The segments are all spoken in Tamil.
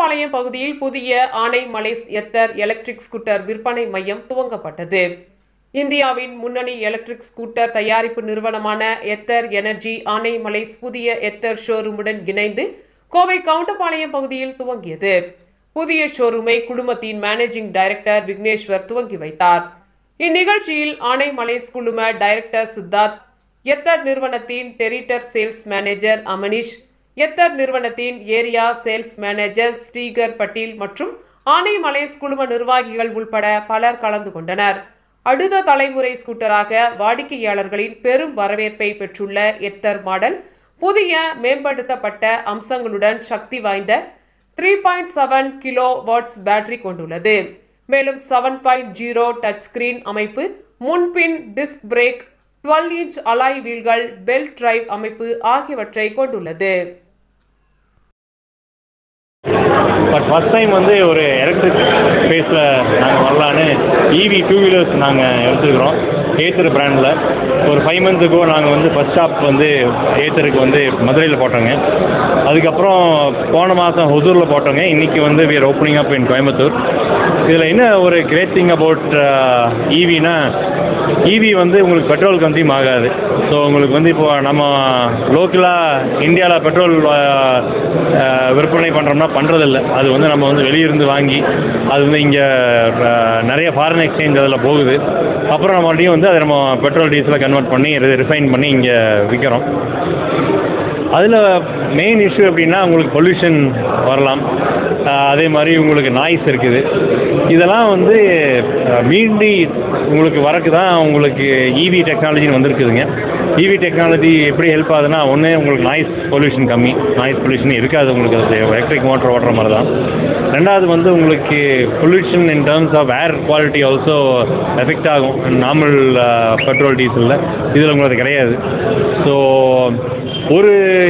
கவுண்டம்பாளையம் பகுதியில் புதிய ஆனை மலைஸ் எத்தர் எலக்ட்ரிக் ஸ்கூட்டர் விற்பனை மையம் துவங்கப்பட்டது இந்தியாவின் முன்னணி எலக்ட்ரிக் ஸ்கூட்டர் தயாரிப்பு நிறுவனமான எத்தர் எனர்ஜி ஆனை மலைஸ் புதிய எத்தர் ஷோரூமுடன் இணைந்து கோவை கவுண்டம்பாளையம் பகுதியில் துவங்கியது புதிய ஷோரூமை குழுமத்தின் மேனேஜிங் டைரக்டர் விக்னேஸ்வர் துவங்கி வைத்தார் இந்நிகழ்ச்சியில் ஆனை மலைஸ் குழும டைரக்டர் சித்தார்த் எத்தர் நிறுவனத்தின் territory sales manager Amanish Ather நிறுவனத்தின் area sales manager Shrikar Patil மற்றும் ஆனை மலைஸ் குழும நிர்வாகிகள் உள்பட பலர் கலந்து கொண்டனர் அடுத்த தலைமுறை ஸ்கூட்டராக வாடிக்கையாளர்களின் பெரும் வரவேற்பை பெற்றுள்ள எத்தர் மாடல் புதிய மேம்படுத்தப்பட்ட அம்சங்களுடன் சக்தி வாய்ந்த three point seven kilo watts battery கொண்டுள்ளது மேலும் seven point zero touch screen அமைப்பு முன்பின் disc brake twelve inch alloy வீல்கள் பெல்ட் டிரைவ் அமைப்பு ஆகியவற்றை கொண்டுள்ளது பட் ஃபஸ்ட் டைம் வந்து ஒரு எலக்ட்ரிக் ஸ்பேஸில் நாங்கள் வரலான்னு இவி டூ வீலர்ஸ் நாங்கள் எடுத்துருக்குறோம் ஏத்தர் பிராண்டில் ஒரு ஃபைவ் மந்த்துக்கோ நாங்கள் வந்து ஃபஸ்ட் ஸ்டாப் வந்து ஏத்தருக்கு வந்து மதுரையில் போட்டோங்க அதுக்கப்புறம் போன மாதம் ஹொசூரில் போட்டோங்க இன்றைக்கி வந்து we are opening up in Coimbatore இதில் என்ன ஒரு கிரேட் திங் அபவுட் ஈவினா ஈவி வந்து உங்களுக்கு பெட்ரோல் கன்சியூம் ஆகாது ஸோ உங்களுக்கு வந்து இப்போ நம்ம லோக்கலாக இந்தியாவில் பெட்ரோல் விற்பனை பண்ணுறோம்னா பண்ணுறதில்ல அது வந்து நம்ம வந்து வெளியிருந்து வாங்கி அது வந்து இங்கே நிறைய ஃபாரின் எக்ஸ்சேஞ்ச் அதில் போகுது அப்புறம் நம்ம மறுபடியும் வந்து அதை நம்ம பெட்ரோல் டீசலை கன்வெர்ட் பண்ணி ரிஃபைன் பண்ணி இங்கே விற்கிறோம் அதில் மெயின் இஷ்யூ எப்படின்னா உங்களுக்கு பொல்யூஷன் வரலாம் அஹ் அதே மாதிரி உங்களுக்கு நாய்ஸ் இருக்குது இதெல்லாம் வந்து அஹ், மீண்டி உங்களுக்கு வரக்கு தான் உங்களுக்கு இவி டெக்னாலஜின்னு வந்திருக்குதுங்க இவி டெக்னாலஜி எப்படி ஹெல்ப் ஆகுதுன்னா ஒன்று உங்களுக்கு நாய்ஸ் பொல்யூஷன் கம்மி நாய்ஸ் பொல்யூஷன் இருக்காது உங்களுக்கு அது எலக்ட்ரிக் மோட்டர் ஓட்டுற மாதிரி தான் ரெண்டாவது வந்து உங்களுக்கு pollution in terms of air quality also effect ஆகும் நார்மல் பெட்ரோல் டீசலில் இதில் உங்களுக்கு அது கிடையாது ஸோ ஒரு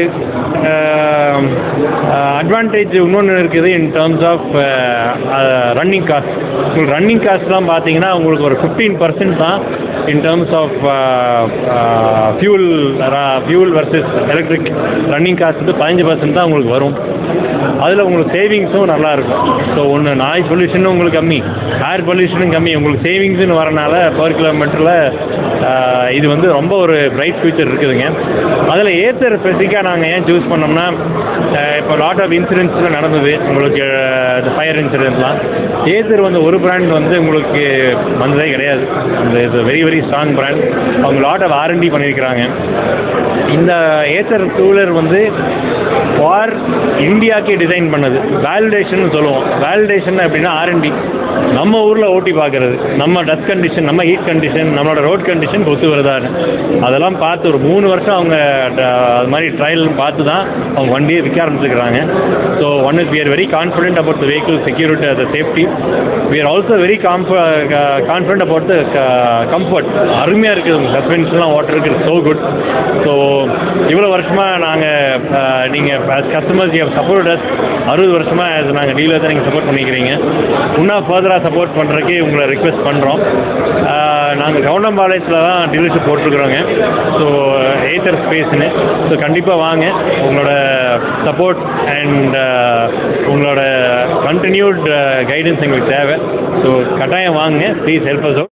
அட்வான்டேஜ் இன்னொன்று இருக்குது in terms of running cost உங்களுக்கு ரன்னிங் காஸ்ட்லாம் பார்த்தீங்கன்னா உங்களுக்கு ஒரு ஃபிஃப்டீன் பர்சன்ட் தான் in terms of fuel fuel versus electric running cost வந்து பதினஞ்சு பர்சன்ட் தான் உங்களுக்கு வரும் அதில் உங்களுக்கு சேவிங்ஸும் நல்லா இருக்கும் ஸோ ஒன்று நாய்ஸ் பொல்யூஷனும் உங்களுக்கு கம்மி ஏர் பொல்யூஷனும் கம்மி உங்களுக்கு சேவிங்ஸ்னு வரனால பர் கிலோமீட்டரில் இது வந்து ரொம்ப ஒரு பிரைட் ஃபியூச்சர் இருக்குதுங்க அதில் ஏத்தர் ஸ்பெசிஃபிக்காக நாங்கள் ஏன் சூஸ் பண்ணோம்னா அஹ், இப்போ லாட் ஆஃப் இன்சூரன்ஸில் நடந்தது உங்களுக்கு ஃபயர் இன்சூரன்ஸ்லாம் ஏத்தர் வந்து ஒரு பிராண்ட் வந்து உங்களுக்கு வந்ததே கிடையாது அந்த இது வெரி வெரி ஸ்ட்ராங் பிராண்ட் அவங்க லாட் ஆஃப் ஆர்என்டி பண்ணியிருக்கிறாங்க இந்த ஏத்தர் டூலர் வந்து ஃபார் இந்தியாக்கே டிசைன் பண்ணது வேலிடேஷன் சொல்லுவோம் வேலிடேஷன் அப்படின்னா ஆர்என்டி நம்ம ஊரில் ஓட்டி பார்க்கறது நம்ம டஸ்ட் கண்டிஷன் நம்ம ஹீட் கண்டிஷன் நம்மளோட ரோட் கண்டிஷன் ஒத்து வருதான்னு அதெல்லாம் பார்த்து ஒரு மூணு வருஷம் அவங்க ட- அது மாதிரி ட்ரையல் பார்த்து தான் அவங்க வண்டியை விற்க ஆரம்பிச்சிருக்கிறாங்க so one is we are very confident about the vehicle security the safety we are also very comf- uh, confident about the comfort அருமையாக இருக்குது உங்கள் சஸ்பென்ஷன்லாம் ஓட்டுறதுக்கு ஸோ குட் ஸோ இவ்வளோ வருஷமாக நாங்கள் நீங்கள் கஸ்டமர்ஸ் யூ சப்போர்ட் அஸ் அறுபது வருஷமாக நாங்கள் டீலர் தான் நீங்கள் சப்போர்ட் பண்ணிக்கிறீங்க இன்னும் ஃபர்தராக சப்போர்ட் பண்ணுறதுக்கு உங்களை ரிக்வெஸ்ட் பண்ணுறோம் நாங்கள் கவுண்டம்பாளையத்தில் தான் டீலர்ஷிப் போட்டிருக்கிறோங்க ஸோ ஏத்தர் ஸ்பேஸ்னு ஸோ கண்டிப்பாக வாங்க உங்களோட சப்போர்ட் அண்ட் உங்களோட கண்டினியூட் கைடன்ஸ் எங்களுக்கு தேவை ஸோ கட்டாயம் வாங்க ப்ளீஸ் ஹெல்ப் அஸ்